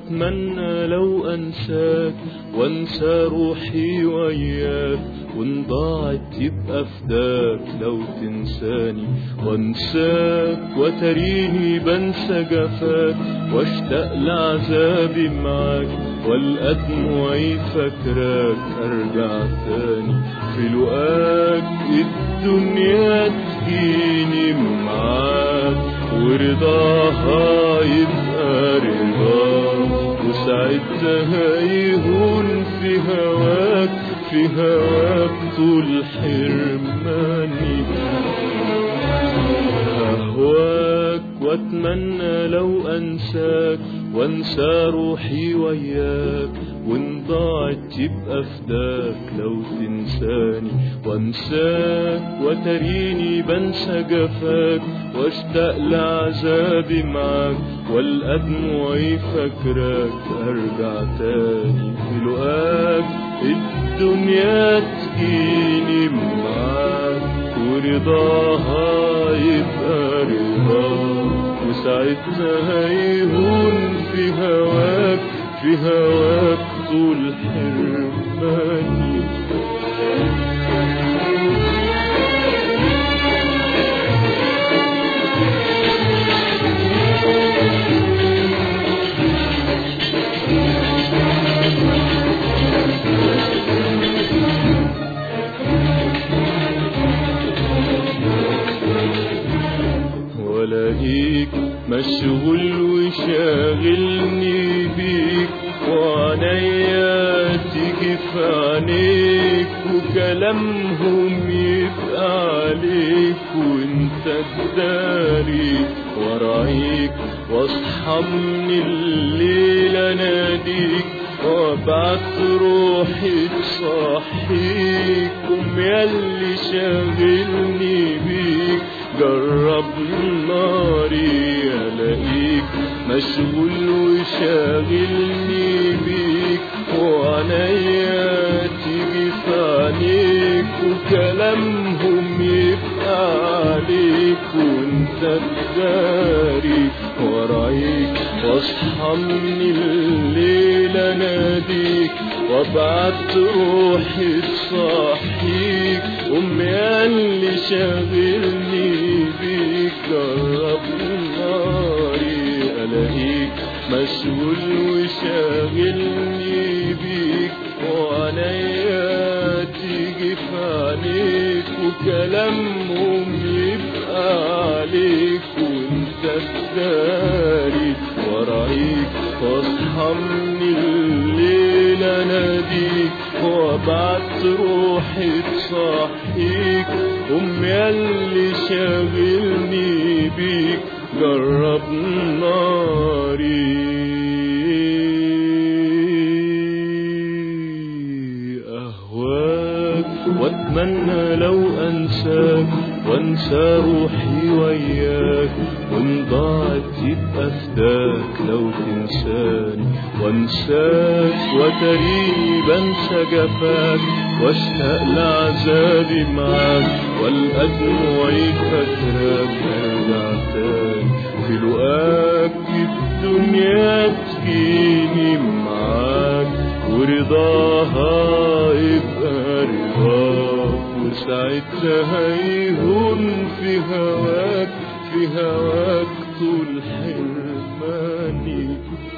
واتمنى لو انساك وانسى روحي وياك وان ضاعت يبقى فداك لو تنساني وانساك وتريني بنسى جفاك واشتاق لعذابي معاك والقى دموعي فاكراك ارجع تاني في لقاك الدنيا تجيني معاك ورضاها يبقى رضاك وساعتها يهون في هواك في هواك طول حرماني أهواك واتمنى لو أنساك وانسى روحي وياك وان ضاعت يبقى فداك لو تنساني وانساك وتريني بنسى جفاك واشتاق لعذابي معاك والقى دموعي فاكراك ارجع تاني في لقاك الدنيا تجيني معاك ورضاها يبقى رضاك وساعتها يهون في هواك في هواك طول حرماني ولاقيك مشغول وشاغلني بيك وعنيا تيجي في عينيك وكلامهم يبقى عليك وانت تداري ورايك واصحى من الليل اناديك وابعت روحي تصحيك قوم ياللي شاغلني بيك جرب ناري الاقيك مشغول وشاغلني بيك وعنيا تيجي في عينيك وكلامهم يبقى عليك وانت تداري ورايك واصحى من الليل اناديك وابعت روحي تصحيك امي اللي شاغلني بيك جرب ناري الاقيك مشغول وشاغلني بيك وعنيا تيجي في عينيك وكلامهم يبقى عليك وانت تداري ورايك واصحى من الليل اناديك وابعت روحي تصحيك امي اللي شاغلني بيك جرب ناري اهواك واتمنى لو انساك وانسى روحي وياك وان ضاعت يبقى فداك لو تنساني وانساك وتريني بنسى جفاك واشتاق لعذابي معاك والقى دموعي فاكراك ارجع تاني في لقاك الدنيا تجيني معاك ورضاها يبقى رضاك وساعتها يهون في هواك في هواك طول حرماني